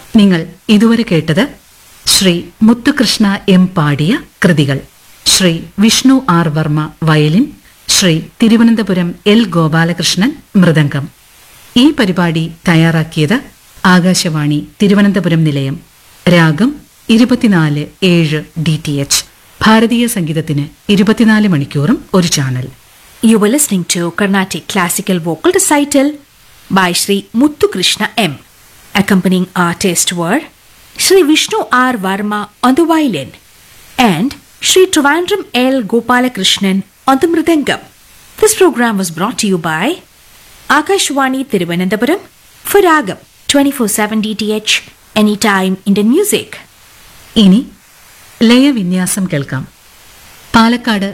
നിങ്ങൾ ഇതുവരെ കേട്ടത് ശ്രീ മുത്തുകൃഷ്ണ എം പാടിയ കൃതികൾ Shri Vishnu R Varma violin Shri Thiruvananthapuram L Gopalakrishnan mridangam ഈ പരിപാടി തയ്യാറാക്കിയത് ആകാശവാണി തിരുവനന്തപുരം നിലയം രാഗം ഇരുപത്തിനാല് ഏഴ് ഡി ടി എച്ച് ഭാരതീയ സംഗീതത്തിന് ഇരുപത്തിനാല് മണിക്കൂറും ഒരു channel You were listening to Carnatic Classical Vocal Recital by Sri Muthu Krishna M. Accompanying artists were Sri Vishnu R. Varma on the violin and Sri Trivandrum L. Gopalakrishnan on the mridangam. This program was brought to you by Akashwani Thiruvananthapuram for Ragam 24/7 DTH anytime Indian music. ഇനി ലയവിന്യാസം കേൾക്കാം പാലക്കാട്